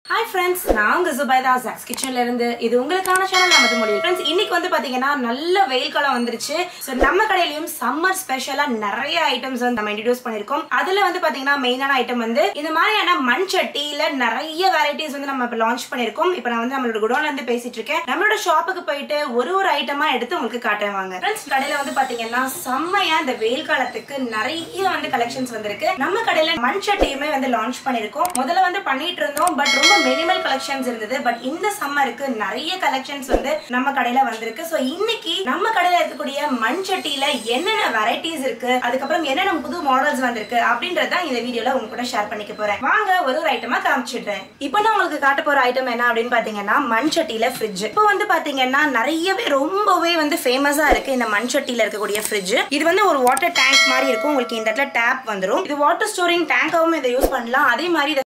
hi friends நான் உங்க Zubaida Jacks கிச்சன்ல இருந்து இது உங்களுக்கான சேனல் நமது மொழி ஃப்ரெண்ட்ஸ் இன்னைக்கு வந்து பாத்தீங்கன்னா நல்ல வெயில் காலம் வந்துருச்சு ஸோ நம்ம கடையிலயும் சம்மர் ஸ்பெஷலா நிறைய ஐட்டம்ஸ் வந்து நம்ம இன்ட்ரடியூஸ் பண்ணிருக்கோம் அதுல வந்து பாத்தீங்கன்னா மெயினான ஐட்டம் வந்து இந்த மாதிரியான மண் சட்டியில நிறைய வெரைட்டிஸ் வந்து நம்ம இப்போ லான்ச் பண்ணிருக்கோம் இப்போ நான் வந்து நம்மளோட குடோன்ல இருந்து பேசிட்டு இருக்கேன் நம்மளோட ஷாப்புக்கு போயிட்டு ஒரு ஒரு ஐட்டமா எடுத்து உங்களுக்கு காட்டுறேன் வாங்க ஃப்ரெண்ட்ஸ் கடையில வந்து பாத்தீங்கன்னா செம்மையா இந்த வெயில் காலத்துக்கு நிறைய வந்து கலெக்ஷன்ஸ் வந்திருக்கு நம்ம கடையில மண் சட்டியுமே வந்து லான்ச் பண்ணிருக்கோம் முதல்ல வந்து பண்ணிட்டு இருந்தோம் பட் ரொம்ப மினிமல் கலெக்ஷன்ஸ் இருந்தது பட் இந்த சம்மருக்கு நிறைய கலெக்ஷன்ஸ் வந்து நம்ம கடையில வந்திருக்கு ஸோ இன்னைக்கு நம்ம கடையில இருக்கக்கூடிய மண் சட்டியில என்னென்ன வெரைட்டிஸ் இருக்கு அதுக்கப்புறம் என்னென்ன புது மாடல்ஸ் வந்திருக்கு அப்படின்றத இந்த வீடியோல உங்க கூட ஷேர் பண்ணிக்க போறேன் வாங்க ஒரு ஒரு ஐட்டமா காமிச்சிடுறேன் இப்போ நான் உங்களுக்கு காட்ட போற ஐட்டம் என்ன அப்படின்னு பாத்தீங்கன்னா மண் சட்டியில ஃப்ரிட்ஜ் இப்போ வந்து பாத்தீங்கன்னா நிறையவே ரொம்பவே வந்து ஃபேமஸா இருக்கு இந்த மண் சட்டியில இருக்கக்கூடிய ஃப்ரிட்ஜ் இது வந்து ஒரு வாட்டர் டேங்க் மாதிரி இருக்கும் உங்களுக்கு இந்த இடத்துல டேப் வந்துரும் இது வாட்டர் ஸ்டோரிங் டேங்காவும் இதை யூஸ் பண்ணலாம் அதே மாதிரி இதை